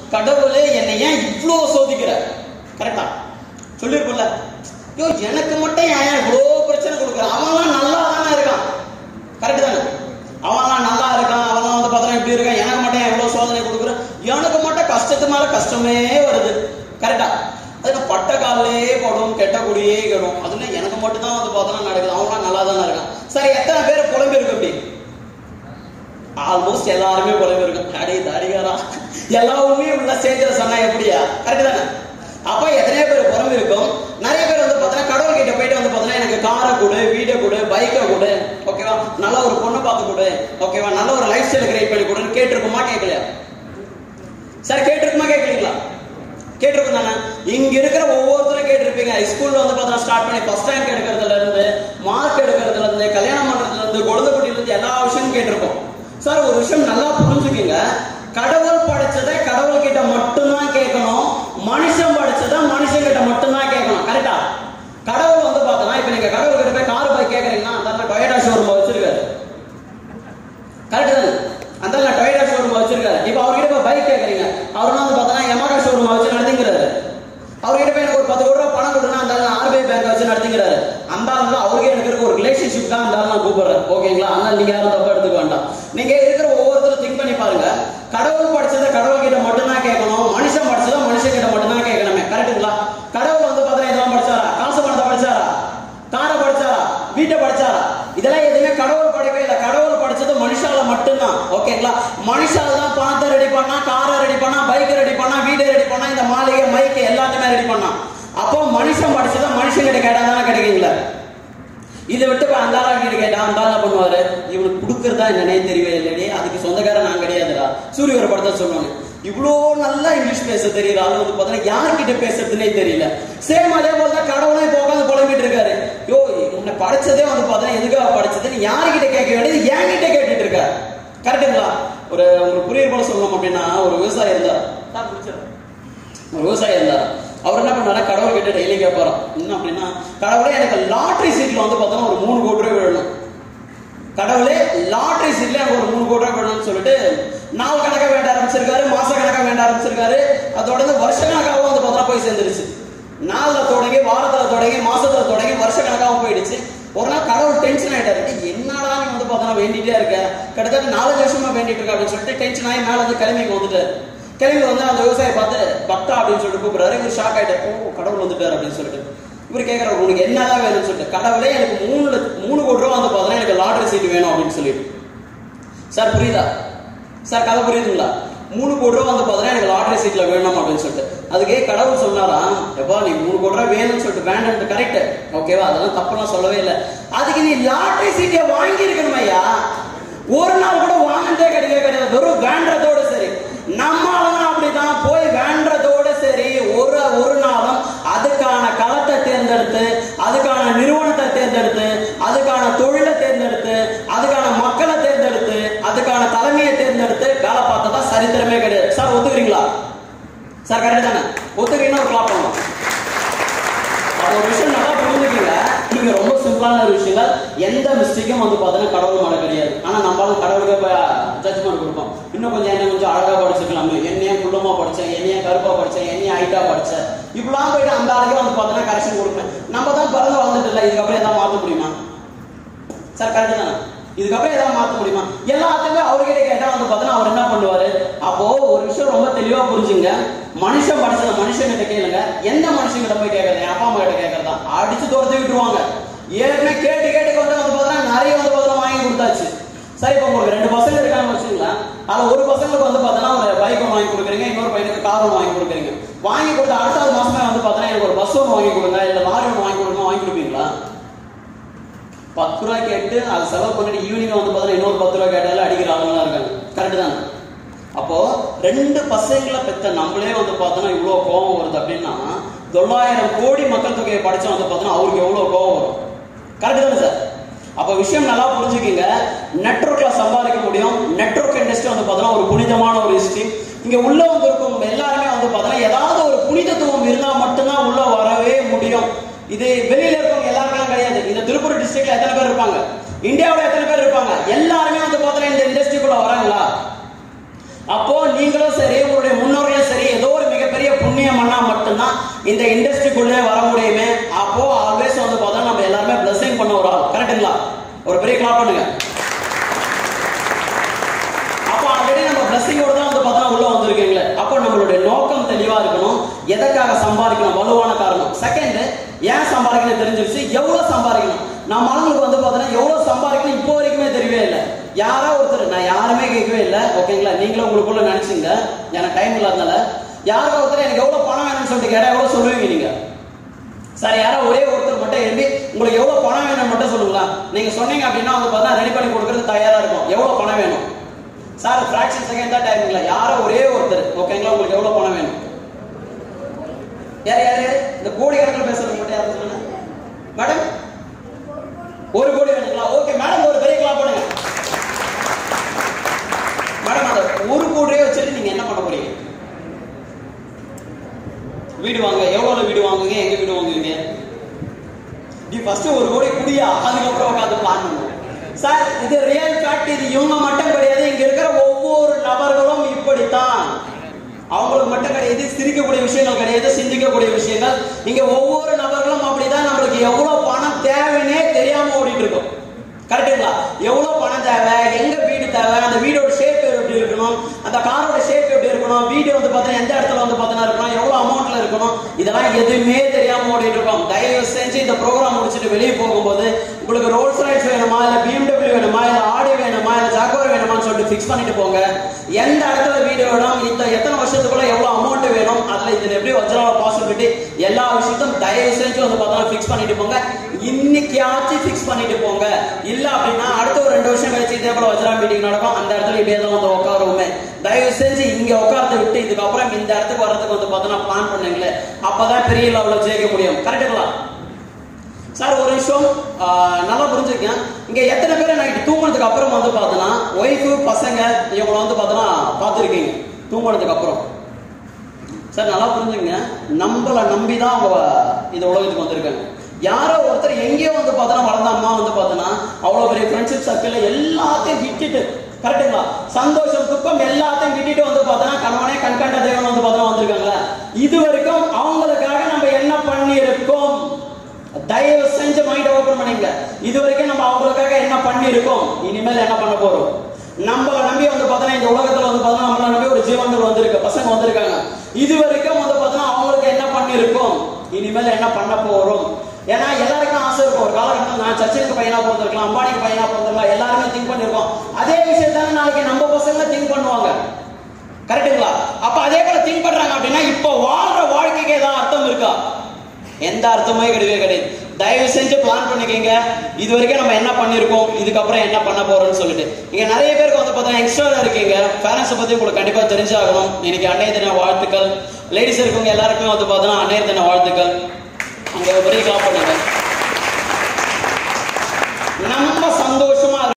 கடவுளே என்னை ஏன் இவ்வளோ சோதிக்கிற கரெக்டா சொல்லியிருப்பல ஐயோ எனக்கு மட்டும் ஏன் இவ்வளோ பிரச்சனை கொடுக்குற அவன்லாம் நல்லா தானே இருக்கான் கரெக்ட் தானே அவன்லாம் நல்லா இருக்கான் அவன்லாம் வந்து பார்த்தா இப்படி இருக்கான் எனக்கு மட்டும் ஏன் இவ்வளோ சோதனை கொடுக்குற எனக்கு மட்டும் கஷ்டத்து மேல கஷ்டமே வருது கரெக்டா அதுக்கு பட்ட காலிலே படும் கெட்ட குடியே கெடும் அதுல எனக்கு மட்டும் தான் வந்து பார்த்தோன்னா நடக்குது அவன்லாம் நல்லா தானே இருக்கான் சரி எத்தனை பேர் புலம்பி இருக்கு அப்படி ஆல்மோஸ்ட் எல்லாருமே புலம்பி இருக்கும் அடே தாடிகாரா எல்லா உண்மையும் உள்ள ஸ்டேஜில் சொன்னா எப்படியா கரெக்ட் தானே அப்ப எத்தனையோ பேர் புறம்பு இருக்கும் நிறைய பேர் வந்து பார்த்தீங்கன்னா கடவுள் கிட்ட போயிட்டு வந்து பார்த்தீங்கன்னா எனக்கு காரை கொடு வீடை கொடு பைக்கை கொடு ஓகேவா நல்ல ஒரு பொண்ணை பார்த்து கொடு ஓகேவா நல்ல ஒரு லைஃப் ஸ்டைல் கிரியேட் பண்ணி கொடுன்னு கேட்டிருக்குமா கேட்கலையா சார் கேட்டிருக்குமா கேட்கலீங்களா கேட்டிருக்கும் தானே இங்க இருக்கிற ஒவ்வொருத்தரும் கேட்டிருப்பீங்க ஸ்கூல்ல வந்து பார்த்தா ஸ்டார்ட் பண்ணி ஃபர்ஸ்ட் ரேங்க் எடுக்கிறதுல இருந்து மார்க் எடுக்கிறதுல இருந்து கல்யாணம் பண்றதுல இருந்து குழந்தை குட்டியில இருந்து எல்லா விஷயமும் கேட்டிருப்போம் சார் ஒரு விஷயம் நல்லா புரிஞ்சுக்கங்க கடவுள் படைச்சதை கடவுள் கிட்ட மட்டும்தான் கேட்கணும் மனுஷன் படைச்சதை மனுஷன் கிட்ட மட்டும்தான் கேட்கணும் கரெக்டா கடவுள் வந்து பார்த்தோன்னா இப்ப நீங்க கடவுள் கிட்ட போய் கார் பைக் கேட்கறீங்கன்னா அந்த டொயேட்டா ஷோரூம் வச்சிருக்காரு கரெக்ட் தானே அந்த டொயேட்டா ஷோரூம் வச்சிருக்காரு இப்போ அவர்கிட்ட போய் பைக் கேட்குறீங்க அவர் வந்து பார்த்தோன்னா யமாகா ஷோரூம் வச்சு நடத்திங்கிறாரு அவர்கிட்ட போய் எனக்கு ஒரு பத்து கோடி ரூபா பணம் கொடுனா அந்த ஆர்பிஐ பேங்க் வச்சு நடத்திங்கிறாரு அந்த ஆளு அவருக்கு எனக்கு இருக்க ஒரு ரிலேஷன்ஷிப் தான் அந்த ஆள் நான் கூப்பிடுறேன் ஓகேங்களா அதனால நீங்க யாரும் தப்பா எடுத்துக்க வேண்டாம் நீங்க இருக்கிற ஒவ்வொருத்தரும் திங்க் பண்ணி பாருங்க கடவுள் படிச்சதை கடவுள் கிட்ட மட்டும்தான் கேட்கணும் மனுஷன் படிச்சதை மனுஷன் கிட்ட மட்டும்தான் கேட்கணுமே கரெக்ட்டுங்களா கடவுள் வந்து பார்த்தா இதெல்லாம் படிச்சாரா காசு பணத்தை படிச்சாரா காரை படிச்சாரா வீட்டை படிச்சாரா இதெல்லாம் எதுவுமே கடவுள் படிக்கவே இல்லை கடவுள் படிச்சது மனுஷால மட்டும்தான் ஓகேங்களா மனுஷால தான் பணத்தை ரெடி பண்ணா காரை ரெடி பண்ணா பைக்கை ரெடி பண்ணா வீடை ரெடி பண்ணா இந்த மாளிகை மைக்கு எல்லாத்தையுமே ரெடி பண்ணான் அப்போ மனுஷன் படிச்சதை மனுஷன் கிட்ட கேட்டா தானே கிடைக்குங்களா இதை விட்டு போய் அந்த ஆளா கிட்ட கேட்டா அந்த ஆள் என்ன பண்ணுவாரு இவனுக்கு கொடுக்கறதா என்னன்னே தெரியவே இல்லையே அதுக்கு சொந்தக்காரன் நான் கிடையாதுடா சூரிய ஒரு படத்தை சொல்லுவாங்க இவ்வளோ நல்லா இங்கிலீஷ் பேச தெரியல ஆளு வந்து பார்த்தீங்கன்னா யார்கிட்ட பேசுறதுனே தெரியல சேம் அதே போல தான் கடவுளே இப்போ உட்காந்து புலம்பிட்டு இருக்காரு யோ உன்னை படிச்சதே வந்து பார்த்தீங்கன்னா எதுக்காக படிச்சதுன்னு யார்கிட்ட கேட்க வேண்டியது என்கிட்ட கேட்டுட்டு இருக்காரு கரெக்டுங்களா ஒரு உங்களுக்கு புரியுற போல சொல்லணும் அப்படின்னா ஒரு விவசாயி இருந்தார் தான் பிடிச்சது ஒரு விவசாயி இருந்தார் அவர் என்ன பண்ணாரு கடவுள் கிட்ட டெய்லி கேட்பாராம் என்ன அப்படின்னா கடவுளே எனக்கு லாட்ரி சீட்ல வந்து பார்த்தோன்னா ஒரு மூணு கோடி ரூபாய் விழணும் கடவுளே லாட்ரி சீட்ல எனக்கு ஒரு மூணு கோடி ரூபாய் விழணும்னு சொல்லிட்டு நாள் கணக்கா வேண்ட ஆரம்பிச்சிருக்காரு மாச கணக்கா வேண்ட ஆரம்பிச்சிருக்காரு அதோட வருஷ கணக்காகவும் வந்து பார்த்தா போய் சேர்ந்துருச்சு நாள்ல தொடங்கி வாரத்துல தொடங்கி மாசத்துல தொடங்கி வருஷ கணக்காகவும் போயிடுச்சு ஒரு நாள் கடவுள் டென்ஷன் ஆயிட்டாரு "டேய், என்னடா நீ வந்து பார்த்தா வேண்டிட்டே இருக்க கிட்டத்தட்ட நாலஞ்சு வருஷமா வேண்டிட்டு இருக்க அப்படின்னு சொல்லிட்டு டென்ஷன் ஆகி மேல வந்து கிளம்பிக்கு வந்துட்டாரு கிளம்பி வந்து அந்த விவசாயி பார்த்து பக்தா அப்படின்னு சொல்லிட்டு கூப்பிடுறாரு இவர் ஷாக் ஆயிட்டாரு ஓ கடவுள் வந்துட்டாரு அப்படின்னு சொல்லிட்டு இவர் கேட்கிறாரு உனக்கு என்னதான் வேணும்னு சொல்லிட்டு கடவுளே எனக்கு மூணு லட்ச- மூணு கோடி ரூபா வந்து பார்த்தா எனக்கு லாட்டரி சீட் வேணும் அப்படின்னு சொல்லிட்டு சார் புரியுதா சார் கதை புரியுதுங்களா மூணு கோடி ரூபா வந்து பார்த்தா எனக்கு லாட்டரி சீட்ல வேணும் அப்படின்னு சொல்லிட்டு அதுக்கே கடவுள் சொன்னாராம் எப்பா நீ மூணு கோடி ரூபா வேணும்னு சொல்லிட்டு வேண்டாம் கரெக்ட் ஓகேவா அதெல்லாம் தப்புலாம் சொல்லவே இல்லை அதுக்கு நீ லாட்டரி சீட்டை வாங்கி இருக்கணும் ஐயா ஒரு நாள் கூட வாங்கினதே கிடையவே கிடையாது வெறும் வேண்டதோட சரி நம்ம ஆளுங்க அப்படிதான் போய் வேண்டதோட சரி ஒரு ஒரு நாளும் அதுக்கான களத்தை தேர்ந்தெடுத்து அதுக்கான நிறுவனத்தை தேர்ந்தெடுத்து அதுக்கான தொழிலை தேர்ந்தெடுத்து அதுக்கான மக்களை தேர்ந்தெடுத்து அதுக்கான தலைமையை தேர்ந்தெடுத்து வேலை பார்த்ததா சரித்திரமே கிடையாது சார் ஒத்துக்கிறீங்களா சார் கரெக்ட் தானே ஒத்துக்கிறீங்கன்னா ஒரு கிளாப் பண்ணலாம் அப்ப ஒரு விஷயம் நல்லா புரிஞ்சுக்கீங்க நீங்க ரொம்ப சிம்பிளான ஒரு விஷயங்கள் எந்த மிஸ்டேக்கும் வந்து பார்த்தீங்கன்னா கடவுள் மேல கிடையாது ஆனா நம்மளால கடவுளுக்கு ஜட்ஜ்மெண்ட் கொடுப்போம் இன்னும் கொஞ்சம் என்ன கொஞ்சம் அழகா படிச்சிருக்கலாமே என்னைய குள்ளமா படிச்சேன் என்னைய கருப்பா படிச்சேன் என்னைய ஹைட்டா படிச்சேன் இப்படிலாம் போயிட்டு அந்த ஆளுக்கே வந்து பார்த்தீங்கன்னா கரெக்ஷன் கொடுப்பேன் நம்ம தான் பிறந்து வாழ்ந்துட்டு இல்லை இதுக்கப்புறம் எதாவது மாத்த முடியுமா சார் கரெக்ட் தானே இதுக்கப்புறம் ஏதாவது மாத்த முடியுமா எல்லாத்தையுமே அவர்கிட்ட கேட்டா வந்து பார்த்தீங்கன்னா அவர் என்ன பண்ணுவாரு அப்போ ஒரு விஷயம் ரொம்ப தெளிவா புரிஞ்சுங்க மனுஷன் படிச்சத மனுஷன் கிட்ட கேளுங்க எந்த மனுஷன் கிட்ட போய் கேட்கறது என் அப்பா அம்மா கிட்ட கேட்கறதா அடிச்சு துரத்தி விட்டுருவாங்க ஏற்கனவே கேட்டு கேட்டு கொண்டு வந்து பார்த்தீங்கன்னா நிறைய வந்து பார்த்தீங்கன்னா வாங்கி கொடுத்தாச்சு சரி இப்போ உங்களுக்கு ரெண்டு பசங்க இருக்காங்கன்னு வச்சுங்களேன் அதுல ஒரு பசங்களுக்கு வந்து பார்த்தீங்கன்னா ஒரு பைக் ஒன்று வாங்கி கொடுக்குறீங்க இன்னொரு பையனுக்கு கார் ஒன்று வாங்கி கொடுக்குறீங்க வாங்கி கொடுத்த அடுத்த மாசமே வந்து பார்த்தீங்கன்னா எனக்கு ஒரு பஸ் ஒன்று வாங்கி கொடுங்க இல்லை லாரி ஒன்று வாங்கி கொடுங்க வாங்கி கொடுப்பீங்களா பத்து ரூபாய் கேட்டு அது செலவு பண்ணிட்டு ஈவினிங் வந்து பார்த்தா இன்னொரு பத்து ரூபாய் கேட்டாலும் அடிக்கிற ஆளுங்களாம் இருக்காங்க கரெக்ட் தானே அப்போ ரெண்டு பசங்களை பெத்த நம்மளே வந்து பார்த்தோன்னா இவ்வளோ கோபம் வருது அப்படின்னா தொள்ளாயிரம் கோடி மக்கள் தொகையை படிச்சா வந்து பார்த்தோன்னா அவருக்கு எவ்வளோ கோபம் வரும் கரெக்ட் தானே சார் அப்போ விஷயம் நல்லா புரிஞ்சுக்கிங்க நெட்ஒர்க்ல சம்பாதிக்க முடியும் நெட்ஒர்க் இண்டஸ்ட்ரி வந்து பார்த்தோன்னா ஒரு புனிதமான ஒரு ஹிஸ்டரி இங்க உள்ள வந்திருக்கும் எல்லாருமே வந்து பார்த்தோன்னா ஏதாவது ஒரு புனிதத்துவம் இருந்தா மட்டும்தான் உள்ள வரவே முடியும் இது வெளியில இருக்கவங்க எல்லாருமே கிடையாது இந்த திருப்பூர் டிஸ்ட்ரிக்ட்ல எத்தனை பேர் இருப்பாங்க இந்தியாவுல எத்தனை பேர் இருப்பாங்க எல்லாருமே வந்து பார்த்தோன்னா இந்த இண்டஸ்ட்ரிக்குள்ள வராங்களா அப்போ நீங்களும் சரி உங்களுடைய முன்னோர்களும் சரி இந்த இண்டஸ்ட்ரிக்குள்ளே வர முடியுமே அப்போ ஆல்வேஸ் வந்து பார்த்தா நம்ம எல்லாருமே blessing பண்ண ஒரு ஆள் கரெக்ட்டுங்களா ஒரு பெரிய கிளாப் பண்ணுங்க அப்போ ஆல்ரெடி நம்ம பிளஸிங்கோட தான் வந்து பார்த்தா உள்ள வந்திருக்கீங்களே அப்போ நம்மளுடைய நோக்கம் தெளிவா இருக்கணும் எதற்காக சம்பாதிக்கணும் வலுவான காரணம் செகண்ட் ஏன் சம்பாதிக்கணும் தெரிஞ்சிருச்சு எவ்வளவு சம்பாதிக்கணும் நம்ம ஆளுங்களுக்கு வந்து பார்த்தீங்கன்னா எவ்வளவு சம்பாதிக்கணும் இப்போ வரைக்குமே தெரியவே இல்லை யாரோ ஒருத்தர் நான் யாருமே கேட்கவே இல்லை ஓகேங்களா நீங்களும் உங்களுக்குள்ள நினைச்சீங்க எனக்கு டைம் இல்லாதனால யாரோ ஒருத்தர் எனக்கு எவ்வளவு பணம் வேணும்னு சொல்லிட்டு கேட்டா எவ்வளவு சொல்லுவீங்க நீங்க சார் யாரோ ஒரே ஒருத்தர் மட்டும் எழுப்பி உங்களுக்கு எவ்வளவு பணம் வேணும் மட்டும் சொல்லுங்களா நீங்க சொன்னீங்க அப்படின்னா வந்து பார்த்தா ரெடி பண்ணி கொடுக்கறது தயாரா இருக்கும் எவ்வளவு பணம் வேணும் சார் ஃபிராக்ஷன் செகண்ட் தான் டைம் இல்ல யாரோ ஒரே ஒருத்தர் ஓகேங்களா உங்களுக்கு எவ்வளவு பணம் வேணும் யார் யாரு இந்த கோடி கணக்கில் பேசுறது மட்டும் யாரும் சொல்லுங்க மேடம் ஒரு கோடி வேணுங்களா ஓகே மேடம் ஒரு பெரிய கிளாப் பண்ணுங்க மேடம் அந்த ஒரு கோடியே வச்சுட்டு நீங்க என்ன பண்ண போறீங்க வீடு வாங்க எவ்வளவு வீடு வாங்குவீங்க எங்க வீடு வாங்குவீங்க நீ ஃபர்ஸ்ட் ஒரு கோடி குடியா அதுக்கப்புறம் உட்காந்து பிளான் பண்ணுவோம் சார் இது ரியல் ஃபேக்ட் இது இவங்க மட்டும் கிடையாது இங்க இருக்கிற ஒவ்வொரு நபர்களும் இப்படித்தான் அவங்களுக்கு மட்டும் கிடையாது சிரிக்கக்கூடிய விஷயங்கள் கிடையாது சிந்திக்கக்கூடிய விஷயங்கள் இங்க ஒவ்வொரு நபர்களும் அப்படிதான் நம்மளுக்கு எவ்வளவு பணம் தேவைன்னே தெரியாம ஓடிட்டு இருக்கும் கரெக்டுங்களா எவ்வளவு பணம் தேவை எங்க வீடு தேவை அந்த வீடோட ஷேப் எப்படி இருக்கணும் அந்த காரோட ஷேப் எப்படி இருக்கணும் வீடு வந்து பார்த்தீங்கன்னா எந்த இடத்துல வந்து பார்த்தீங்கன்னா இருக்கணும் எவ்வளவு அமௌண்ட்ல இருக்கணும் இதெல்லாம் எதுவுமே தெரியாம ஓடிட்டு இருக்கோம் தயவு செஞ்சு இந்த ப்ரோக்ராம் முடிச்சுட்டு வெளியே போகும்போது உங்களுக்கு ரோல்ஸ் ரைட்ஸ் வேணுமா இல்ல பிஎம்டபிள்யூ வேணுமா இல்ல ஆடி வேணுமா இல்ல ஜாகுவார் வேணுமான்னு சொல்லிட்டு ஃபிக்ஸ் பண்ணிட்டு போங்க எந்த இடத்துல வீடு வேணும் இந்த எத்தனை வருஷத்துக்குள்ள எவ்வளவு அமௌண்ட் வேணும் அதுல இதுல எப்படி வஜ்ரால பாசிபிலிட்டி எல்லா விஷயத்தையும் தயவு செஞ்சு வந்து பார்த்தா ஃபிக்ஸ் பண்ணிட்டு போங்க இன்னைக்காச்சும் ஃபிக்ஸ் பண்ணிட்டு போங்க இல்ல அப்படின்னா அடுத்த ஒரு ரெண்டு வருஷம் கழிச்சு இதே போல வஜ்ரா மீட்டிங் நடக்கும் அந்த இடத்துல இப்படியே தான் வந்து உட்காருவோமே தயவு செஞ்சு இங்க உட்கார்ந்து விட்டு இதுக்கப்புறம் இந்த இடத்துக்கு வர்றதுக்கு வந்து பார்த்தோன்னா பிளான் பண்ணுங்களேன் அப்பதான் பெரிய லெவலில் ஜெயிக்க முடியும் கரெக்டுங்களா சார் ஒரு விஷயம் ஆஹ், நல்லா புரிஞ்சுக்கேன் இங்க எத்தனை பேர் நைட்டு தூங்குனதுக்கு அப்புறம் வந்து பார்த்தோன்னா ஒய்ஃபு பசங்க இவங்கள வந்து பார்த்தோன்னா பார்த்துருக்கீங்க தூங்குனதுக்கு அப்புறம் சார் நல்லா புரிஞ்சுங்க நம்மளை நம்பி தான் அவங்க இந்த உலகத்துக்கு வந்திருக்காங்க யாரோ ஒருத்தர் எங்கேயோ வந்து பார்த்தோன்னா வளர்ந்த அம்மா வந்து பார்த்தோன்னா அவ்வளோ பெரிய ஃப்ரெண்ட்ஷிப் சர்க்கிள் எல்லாத்தையும் விட்டுட்டு கரெக்டுங்களா சந்தோஷம் துக்கம் எல்லாத்தையும் விட்டுட்டு வந்து பார்த்தோன்னா கணவனே கண்கண்ட தேவன் வந்து பார்த்தோன்னா வந்திருக்காங்களா இது வரைக்கும் அவங்களுக்காக நம்ம என்ன பண்ணியிருக்கோம் தயவு செஞ்சு மைண்ட் ஓபன் பண்ணிங்க இது வரைக்கும் நம்ம அவங்களுக்காக என்ன பண்ணியிருக்கோம் இனிமேல் என்ன பண்ண போறோம் நம்மளை நம்பி வந்து பார்த்தோன்னா இந்த உலகத்துல வந்து பார்த்தோன்னா நம்மளை நம்பி ஒரு ஜீவன்கள் வந்திருக்கு பசங்க வந்திருக்காங்க இது வரைக்கும் வந்து பார்த்தோன்னா அவங்களுக்கு என்ன பண்ணியிருக்கோம் இனிமேல் என்ன பண்ண போறோம் ஏன்னா எல்லாருக்கும் ஆசை இருக்கும் ஒரு காலகட்டத்தில் நான் சச்சினுக்கு பையனா பிறந்திருக்கலாம் அம்பானிக்கு பையனா பிறந்திருக்கலாம் எல்லாருமே திங்க் பண்ணிருக்கோம் அதே விஷயத்தானே நாளைக்கு நம்ம பசங்க திங்க் பண்ணுவாங்க கரெக்டுங்களா அப்ப அதே போல திங்க் பண்றாங்க அப்படின்னா இப்போ வாழ்ற வாழ்க்கைக்கு ஏதாவது அர்த்தம் இருக்கா எந்த அர்த்தமே கிடையவே கிடையாது தயவு செஞ்சு பிளான் பண்ணிக்கங்க இது வரைக்கும் நம்ம என்ன பண்ணிருக்கோம் இதுக்கப்புறம் என்ன பண்ண போறோம்னு சொல்லிட்டு இங்க நிறைய பேருக்கு வந்து பார்த்தா எக்ஸ்ட்ரா இருக்கீங்க பேரண்ட்ஸை பத்தி உங்களுக்கு கண்டிப்பா தெரிஞ்சாகணும் இன்னைக்கு அன்னைய தின வாழ்த்துக்கள் லேடிஸ் இருக்கவங்க எல்லாருக்குமே வந்து பார்த்தோன்னா அன்னைய தின வாழ்த்துக்கள் அங்க ஒரு பெரிய கிளாப் பண்ணுங்க நம்ம சந்தோஷமா